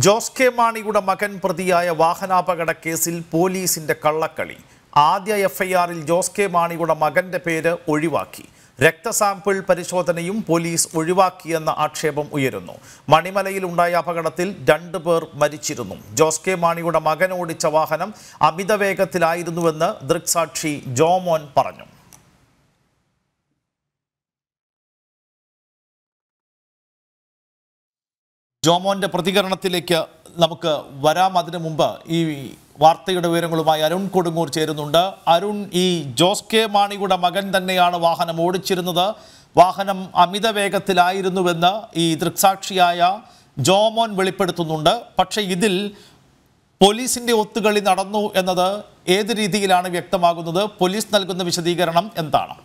Jose K മാണിയുടെ മകൻ പ്രതിയായ വാഹനാപകട കേസിൽ പോലീസിന്റെ കള്ളക്കളി ആദ്യ എഫ്ഐആറിൽ ജോസ് കെ മാണിയുടെ മകന്റെ പേര് ഒഴിവാക്കി രക്തസാമ്പിൾ പരിശോധനയും പോലീസ് ഒഴിവാക്കിയെന്ന ആക്ഷേപം ഉയരുന്നു മണിമലയിൽ ഉണ്ടായ അപകടത്തിൽ രണ്ടു പേർ മരിച്ചിരുന്നു ജോസ് കെ മാണിയുടെ മകൻ ഓടിച്ച വാഹനം അമിത വേഗത്തിലായിരുന്നുവെന്ന് ദൃക്സാക്ഷി ജോമോൻ പറഞ്ഞു ജോമോന്റെ പ്രതികരണത്തിലേക്ക് നമുക്ക് വരാം അതിനു മുമ്പ് ഈ വാർത്തയുടെ വിവരങ്ങളുമായി അരുൺ കൊടുങ്ങൂർ ചേരുന്നുണ്ട് അരുൺ ഈ ജോസ് കെ മാണിയുടെ മകൻ തന്നെയാണ് വാഹനം ഓടിച്ചിരുന്നത് വാഹനം അമിത വേഗത്തിലായിരുന്നുവെന്ന് ഈ ദൃക്സാക്ഷിയായ ജോമോൻ വെളിപ്പെടുത്തുന്നുണ്ട് പക്ഷേ ഇതിൽ പോലീസിന്റെ ഒത്തുകളി നടന്നു എന്നത് ഏത് രീതിയിലാണ് വ്യക്തമാകുന്നത് പോലീസ് നൽകുന്ന വിശദീകരണം എന്താണ്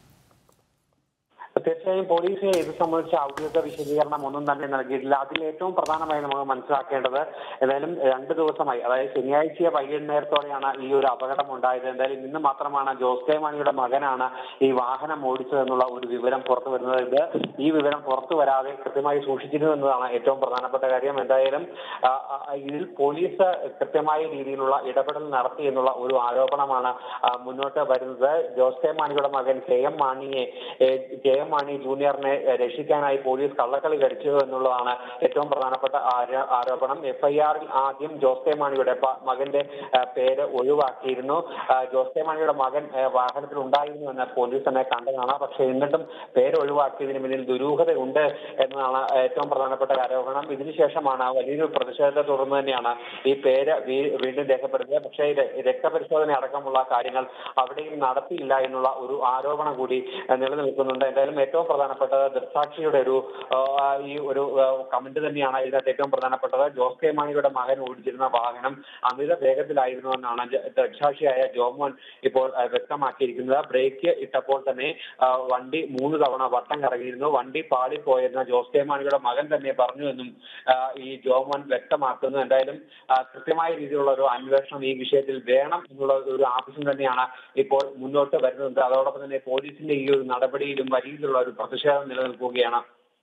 തീർച്ചയായും പോലീസ് ഇത് സംബന്ധിച്ച ഔദ്യോഗിക വിശദീകരണം ഒന്നും തന്നെ നൽകിയിട്ടില്ല അതിൽ ഏറ്റവും പ്രധാനമായി നമുക്ക് മനസ്സിലാക്കേണ്ടത് എന്തായാലും രണ്ട് ദിവസമായി അതായത് ശനിയാഴ്ച വൈകുന്നേരത്തോടെയാണ് ഈ ഒരു അപകടം ഉണ്ടായത് എന്തായാലും ഇന്ന് മാത്രമാണ് ജോസ് കെ മാണിയുടെ മകനാണ് ഈ വാഹനം ഓടിച്ചതെന്നുള്ള ഒരു വിവരം പുറത്തു വരുന്നത് ഇത് ഈ വിവരം പുറത്തു വരാതെ കൃത്യമായി സൂക്ഷിച്ചിരുന്നു എന്നതാണ് ഏറ്റവും പ്രധാനപ്പെട്ട കാര്യം എന്തായാലും ആ, ആ, ഇതിൽ പോലീസ് കൃത്യമായ രീതിയിലുള്ള ഇടപെടൽ നടത്തി എന്നുള്ള ഒരു ആരോപണമാണ് ആ, മുന്നോട്ട് വരുന്നത് ജോസ് കെ മാണിയുടെ മകൻ കെ എം മാണിയെ ഏ, കെ എം മാണി ജൂനിയറിനെ ഏ, രക്ഷിക്കാനായി പോലീസ് കള്ളക്കളി കളിച്ചു എന്നുള്ളതാണ് ഏറ്റവും പ്രധാനപ്പെട്ട ആരോ- ആരോപണം എഫ്ഐആറിൽ ആദ്യം ജോസ് കെ മാണിയുടെ പ- മകന്റെ ആ, പേര് ഒഴിവാക്കിയിരുന്നു ആ, ജോസ് കെ മാണിയുടെ മകൻ ആ, വാഹനത്തിൽ ഉണ്ടായിരുന്നു എന്ന് പോലീസ് തന്നെ കണ്ടതാണ് പക്ഷെ എന്നിട്ടും പേര് ഒഴിവാക്കിയതിന് പിന്നിൽ ദുരൂഹതയുണ്ട് എന്നതാണ് ഏറ്റവും പ്രധാനപ്പെട്ട ആരോപണം ഇതിനുശേഷമാണ് വലിയൊരു പ്രതിഷേധത്തെ തുടർന്ന് തന്നെയാണ് ഈ പേര് വീ- വീണ്ടും രേഖപ്പെടുത്തിയത് പക്ഷേ ര- രക്തപരിശോധന അടക്കമുള്ള കാര്യങ്ങൾ അവിടെയും നടത്തിയില്ല എന്നുള്ള ഒരു ആരോപണം കൂടി ആ, നിലനിൽക്കുന്നുണ്ട് എന്തായാലും ഏറ്റവും പ്രധാനപ്പെട്ടത് ദൃക്സാക്ഷിയുടെ ഒരു ആ, ഈ ഒരു കമന്റ് തന്നെയാണ് ഇതിനകത്ത് ഏറ്റവും പ്രധാനപ്പെട്ടത് ജോസ് കെ മാണിയുടെ മകൻ ഓടിച്ചിരുന്ന വാഹനം അമിത വേഗത്തിലായിരുന്നു എന്നാണ് ജ- ദൃക്സാക്ഷിയായ ജോമോൻ ഇപ്പോൾ ആ, വ്യക്തമാക്കിയിരിക്കുന്നത് ബ്രേക്ക് ഇട്ടപ്പോൾ തന്നെ ആ, വണ്ടി മൂന്ന് തവണ വട്ടം കറങ്ങിയിരുന്നു വണ്ടി പാളിപ്പോയെന്ന് ജോസ് കെ മാണിയുടെ മകൻ തന്നെ പറഞ്ഞുവെന്നും ആ, ഈ ജോമോൻ വ്യക്തമാക്കുന്നു എന്തായാലും ആ, കൃത്യമായ രീതിയിലുള്ള ഒരു അന്വേഷണം ഈ വിഷയത്തിൽ വേണം എന്നുള്ള ഒരു ആവശ്യം തന്നെയാണ് ഇപ്പോൾ മുന്നോട്ട് വരുന്നത് അതോടൊപ്പം തന്നെ പോലീസിന്റെ ഈ ഒരു നടപടിയിലും വലിയ രീതിയിലുള്ള ഒരു പ്രതിഷേധം നിലനിൽക്കുകയാണ്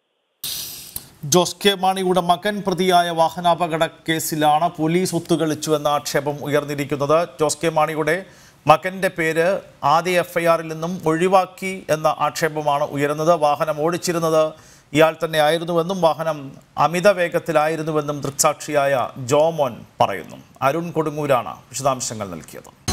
ജോസ് കെ മാണിയുടെ മകൻ പ്രതിയായ വാഹനാപകട കേസിലാണ് പോലീസ് ഒത്തുകളിച്ചു എന്ന ആക്ഷേപം ഉയർന്നിരിക്കുന്നത് ജോസ് കെ മാണിയുടെ മകന്റെ പേര് ആദ്യ എഫ്ഐആറിൽ നിന്നും ഒഴിവാക്കി എന്ന ആക്ഷേപമാണ് ഉയരുന്നത് വാഹനം ഓടിച്ചിരുന്നത് ഇയാൾ തന്നെ ആയിരുന്നുവെന്നും വാഹനം അമിത വേഗത്തിലായിരുന്നുവെന്നും ദൃക്സാക്ഷിയായ ജോമോൻ പറയുന്നു അരുൺ കൊടുങ്ങൂരാണ് വിശദാംശങ്ങൾ നൽകിയത്